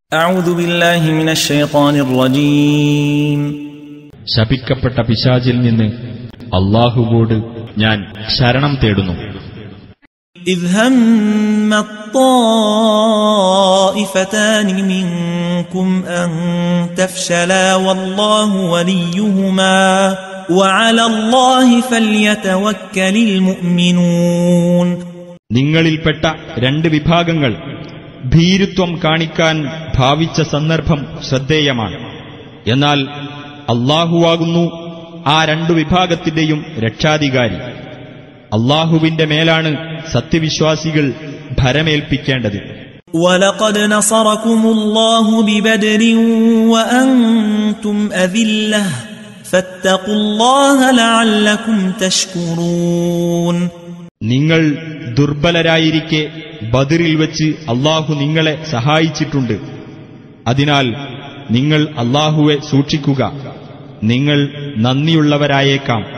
أعوذ بالله من الشيطان الرجيم ശപിക്കപ്പെട്ട പിശാചിൽ നിന്ന് അള്ളാഹുവോട് ഞാൻ ശരണം തേടുന്നു إذ هم الطائفتان منكم أن تفشلا والله وليهما وعلى الله فليتوكل المؤمنون നിങ്ങളിൽപ്പെട്ട രണ്ട് വിഭാഗങ്ങൾ ഭീരുത്വം കാണിക്കാൻ ഭാവിച്ച സന്ദർഭം ശ്രദ്ധേയമാണ് എന്നാൽ അള്ളാഹുവാകുന്നു ആ രണ്ടു വിഭാഗത്തിന്റെയും രക്ഷാധികാരി അള്ളാഹുവിന്റെ മേലാണ് സത്യവിശ്വാസികൾ ഭരമേൽപ്പിക്കേണ്ടത് ولقد نصركم الله ببدر وأنتم أذلة فاتقوا الله لعلكم تشكرون നിങ്ങൾ ദുർബലരായിരിക്കെ ബദറിൽ വെച്ച് അള്ളാഹു നിങ്ങളെ സഹായിച്ചിട്ടുണ്ട് അതിനാൽ നിങ്ങൾ അള്ളാഹുവെ സൂക്ഷിക്കുക നിങ്ങൾ നന്ദിയുള്ളവരായേക്കാം